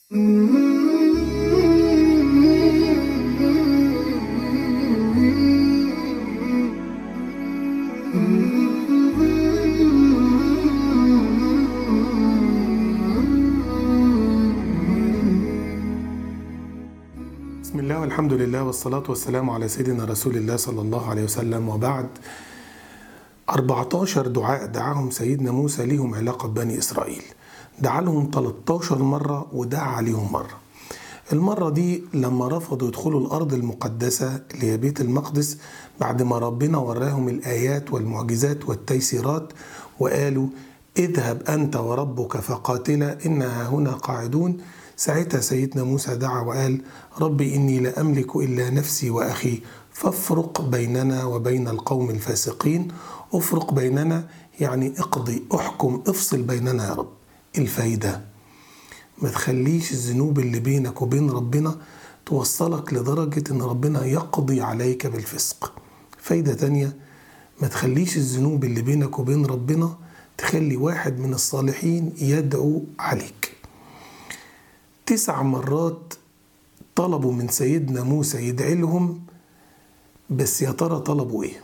بسم الله والحمد لله والصلاة والسلام على سيدنا رسول الله صلى الله عليه وسلم وبعد 14 دعاء دعاهم سيدنا موسى ليهم علاقة ببني إسرائيل دعا لهم 13 مرة ودعا عليهم مرة المرة دي لما رفضوا يدخلوا الأرض المقدسة اللي هي بيت المقدس بعد ما ربنا وراهم الآيات والمعجزات والتيسيرات وقالوا اذهب أنت وربك فقاتلا إنها هنا قاعدون ساعتها سيدنا موسى دعا وقال ربي إني لا أملك إلا نفسي وأخي فافرق بيننا وبين القوم الفاسقين افرق بيننا يعني اقضي احكم افصل بيننا يا رب الفايدة ما تخليش الذنوب اللي بينك وبين ربنا توصلك لدرجة ان ربنا يقضي عليك بالفسق فايدة تانية ما تخليش الذنوب اللي بينك وبين ربنا تخلي واحد من الصالحين يدعو عليك تسع مرات طلبوا من سيدنا موسى يدعي لهم بس يا ترى طلبوا ايه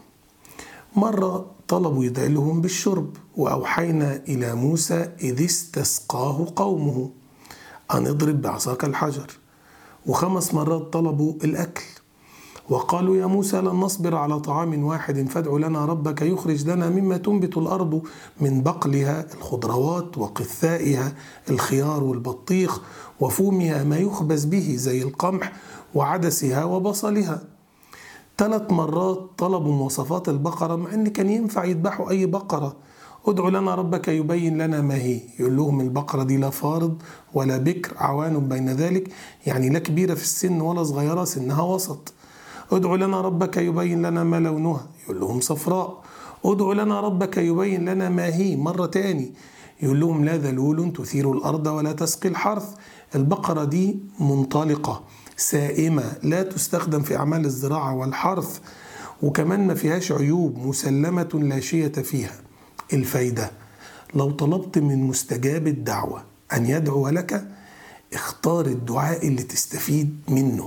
مرة طلبوا يدعي لهم بالشرب وأوحينا إلى موسى إذ استسقاه قومه أن اضرب بعصاك الحجر وخمس مرات طلبوا الأكل وقالوا يا موسى لن نصبر على طعام واحد فادع لنا ربك يخرج لنا مما تنبت الأرض من بقلها الخضروات وقثائها الخيار والبطيخ وفومها ما يخبز به زي القمح وعدسها وبصلها ثلاث مرات طلبوا مواصفات البقرة مع ان كان ينفع يذبحوا اي بقرة ادعوا لنا ربك يبين لنا ما هي يقول لهم البقرة دي لا فارض ولا بكر عوان بين ذلك يعني لا كبيرة في السن ولا صغيرة سنها وسط ادعوا لنا ربك يبين لنا ما لونها يقول لهم صفراء ادعوا لنا ربك يبين لنا ما هي مرة تاني يقول لهم لا ذلول تثير الأرض ولا تسقي الحرث البقرة دي منطلقة سائمة لا تستخدم في أعمال الزراعة والحرث وكمان ما فيهاش عيوب مسلمة لا شية فيها الفايدة لو طلبت من مستجاب الدعوة أن يدعو لك اختار الدعاء اللي تستفيد منه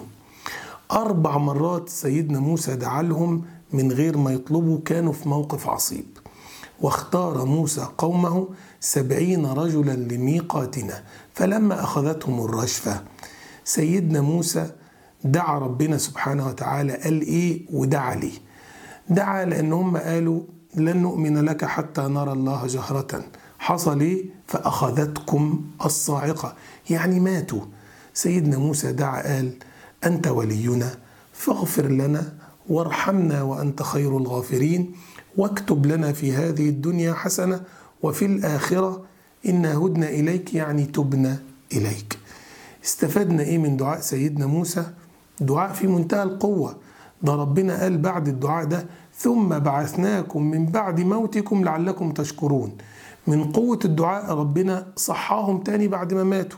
أربع مرات سيدنا موسى دعا لهم من غير ما يطلبوا كانوا في موقف عصيب واختار موسى قومه سبعين رجلا لميقاتنا فلما أخذتهم الرجفة سيدنا موسى دعا ربنا سبحانه وتعالى قال ايه ودعا ليه دعا لان هم قالوا لن نؤمن لك حتى نرى الله جهرة حصل ايه فأخذتكم الصاعقة يعني ماتوا سيدنا موسى دعا قال أنت ولينا فاغفر لنا وارحمنا وأنت خير الغافرين واكتب لنا في هذه الدنيا حسنة وفي الآخرة إنا هدنا إليك يعني تبنا إليك استفدنا ايه من دعاء سيدنا موسى دعاء في منتهى القوة ده ربنا قال بعد الدعاء ده ثم بعثناكم من بعد موتكم لعلكم تشكرون من قوة الدعاء ربنا صحاهم تاني بعد ما ماتوا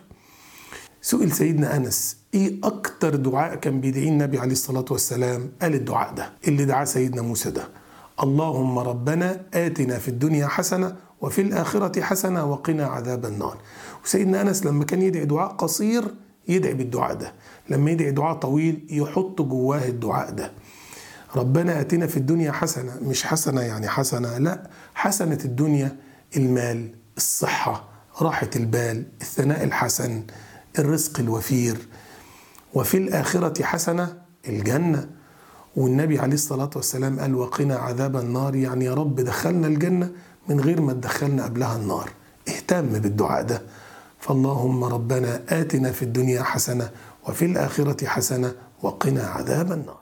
سئل سيدنا أنس إيه أكتر دعاء كان بيدعيه النبي عليه الصلاة والسلام قال الدعاء ده اللي دعاه سيدنا موسى ده اللهم ربنا آتنا في الدنيا حسنة وفي الآخرة حسنة وقنا عذاب النار وسيدنا أنس لما كان يدعي دعاء قصير يدعي بالدعاء ده لما يدعي دعاء طويل يحط جواه الدعاء ده ربنا آتنا في الدنيا حسنة مش حسنة يعني حسنة لا حسنة الدنيا المال الصحة راحة البال الثناء الحسن الرزق الوفير وفي الآخرة حسنة الجنة والنبي عليه الصلاة والسلام قال وقنا عذاب النار يعني يا رب دخلنا الجنة من غير ما تدخلنا قبلها النار اهتم بالدعاء ده فاللهم ربنا آتنا في الدنيا حسنة وفي الآخرة حسنة وقنا عذاب النار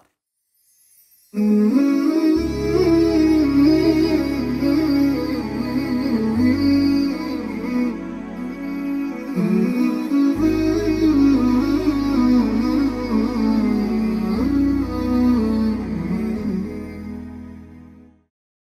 Mm-hmm.